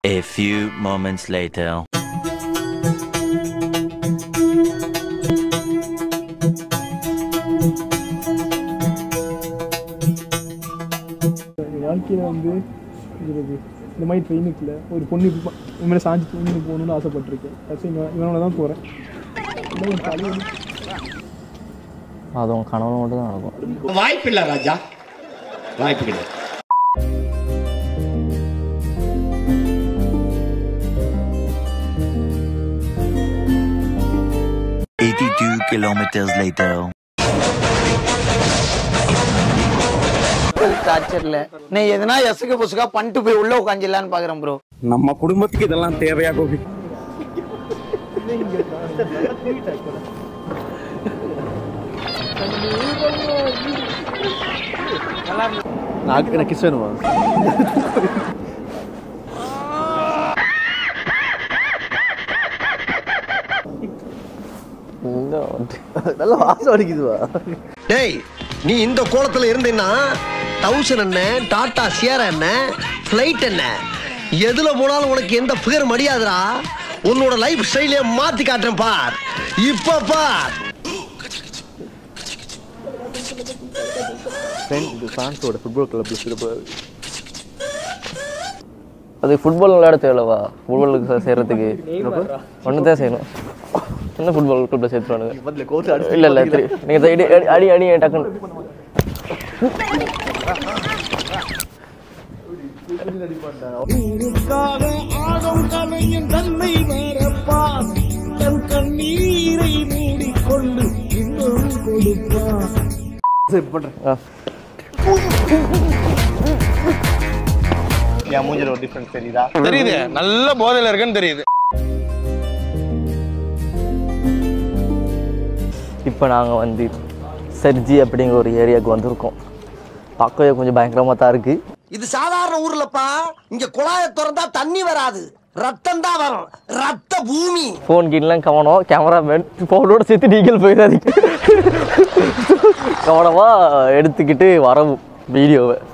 A few moments later. என் வாழ்க்கையில் வந்து இருக்கிறது இந்த மாதிரி ட்ரெயினுக்குள்ள ஒரு பொண்ணு இப்ப- உன் மேலே சாஞ்சி தூங்கி போகணும்னு ஆசைப்பட்டிருக்கேன் கடைசி இவன் இவனோட தான் போகிறேன் என் தலைவலி அது உன் கனவுல மட்டும் தான் நடக்கும் வாய்ப்பில்லை ராஜா வாய்ப்பு கிடையாது 82 kilometers later. டார்ச்சர்ல நீ எதனா எசுக்கு புசுக்கா பண்ணிட்டு போய் உள்ள உட்காந்துலான்னு பாக்குறேன் ப்ரோ நம்ம குடும்பத்துக்கு இதெல்லாம் தேவையா கோபி నాకు నాకు కిస్ వేணுமா நல்ல வாசம் அடிக்குதுவா டேய் நீ இந்த கோலத்துல இருந்தீன்னா தௌசண்ட் என்ன டாடா சியர் என்ன ஃப்ளைட் என்ன எதுல போனாலும் உனக்கு எந்த பேர் மடியாதுடா உன்னோட லைஃப் ஸ்டைலே மாத்தி காட்டுறேன் பார் இப்ப பார் ஃப்ரெண்ட் இது ஃப்ரான்ஸோட ஃபுட்பால் கிளப்ல சிறப்பாக அது ஃபுட்பால் விளையாட தேவையில்லவா ஃபுட்பாலுக்கு சேர்றதுக்கு ஒன்று தான் செய்யணும் என்ன ஃபுட்பால் கிளப்பில் சேர்த்துருவானுங்க இல்லை இல்லை சரி நீங்கள் அடி அடி அடி அடி டக்குன்னு ஆ என் மூஞ்சில ஒரு டிஃபரன்ஸ் தெரியுதா தெரியுது நல்ல போதையில இருக்குன்னு தெரியுது இப்போ நாங்கள் வந்து செர்ஜி அப்படிங்கிற ஒரு ஏரியாவுக்கு வந்திருக்கோம் பார்க்கவே கொஞ்சம் பயங்கரமாக தான் இருக்குது இது சாதாரண ஊர்லப்பா இங்க குழாய திறந்தா தண்ணி வராது ரத்தம் தான் வரும் ரத்த பூமி ஃபோன் கீழெலாம் கவனம் கேமராமேன் ஃபோனோட சேர்த்து நீங்கள் போயிடாதீங்க கவனமாக எடுத்துக்கிட்டு வரவும் வீடியோவை